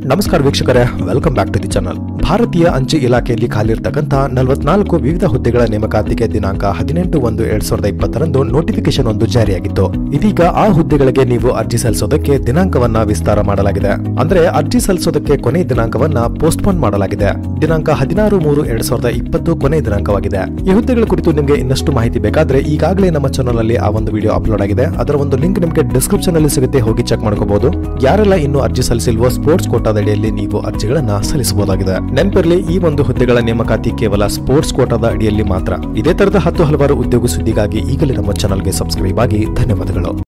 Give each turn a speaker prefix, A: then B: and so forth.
A: ನಮಸ್ಕಾರ ವೀಕ್ಷಕರೇ welcome back to the channel ಭಾರತೀಯ ಅಂಚೆ ಇಲಾಖೆಯಲ್ಲಿ ಖಾಲಿರ್ತಕ್ಕಂಥ ನಲವತ್ನಾಲ್ಕು ವಿವಿಧ ಹುದ್ದೆಗಳ ನೇಮಕಾತಿಗೆ ದಿನಾಂಕ ಹದಿನೆಂಟು ಒಂದು ಎರಡ್ ಸಾವಿರದ ಇಪ್ಪತ್ತರಂದು ನೋಟಿಫಿಕೇಶನ್ ಒಂದು ಜಾರಿಯಾಗಿತ್ತು ಇದೀಗ ಆ ಹುದ್ದೆಗಳಿಗೆ ನೀವು ಅರ್ಜಿ ಸಲ್ಲಿಸೋದಕ್ಕೆ ದಿನಾಂಕವನ್ನ ವಿಸ್ತಾರ ಮಾಡಲಾಗಿದೆ ಅಂದ್ರೆ ಅರ್ಜಿ ಸಲ್ಲಿಸೋದಕ್ಕೆ ಕೊನೆ ದಿನಾಂಕವನ್ನ ಪೋಸ್ಟ್ಪೋನ್ ಮಾಡಲಾಗಿದೆ ದಿನಾಂಕ ಹದಿನಾರು ಮೂರು ಎರಡ್ ಸಾವಿರದ ಇಪ್ಪತ್ತು ಕೊನೆ ದಿನಾಂಕವಾಗಿದೆ ಈ ಹುದ್ದೆಗಳ ಕುರಿತು ನಿಮಗೆ ಇನ್ನಷ್ಟು ಮಾಹಿತಿ ಬೇಕಾದ್ರೆ ಈಗಾಗಲೇ ನಮ್ಮ ಚಾನಲ್ ಅಲ್ಲಿ ಆ ಒಂದು ವಿಡಿಯೋ ಅಪ್ಲೋಡ್ ಆಗಿದೆ ಅದರ ಒಂದು ಲಿಂಕ್ ನಿಮಗೆ ಡಿಸ್ಕ್ರಿಪ್ಷನ್ ಅಲ್ಲಿ ಸಿಗುತ್ತೆ ಹೋಗಿ ಚೆಕ್ ಮಾಡ್ಕೋಬಹುದು ಯಾರೆಲ್ಲ ಇನ್ನು ಅರ್ಜಿ ಸಲ್ಲಿಸಿಲ್ವೋ ಸ್ಪೋರ್ಟ್ಸ್ ಕೋಟಾದ ಅಡಿಯಲ್ಲಿ ನೀವು ಅರ್ಜಿಗಳನ್ನ ಸಲ್ಲಿಸಬಹುದಾಗಿದೆ ನೆನಪಿರಲಿ ಈ ಒಂದು ಹುದ್ದೆಗಳ ನೇಮಕಾತಿ ಕೇವಲ ಸ್ಪೋರ್ಟ್ಸ್ ಕೋಟಾದ ಅಡಿಯಲ್ಲಿ ಮಾತ್ರ ಇದೇ ತರದ ಹತ್ತು ಹಲವಾರು ಉದ್ಯೋಗ ಸುದ್ದಿಗಾಗಿ ಈಗಲೇ ನಮ್ಮ ಚಾನಲ್ಗೆ ಸಬ್ಸ್ಕ್ರೈಬ್ ಆಗಿ ಧನ್ಯವಾದಗಳು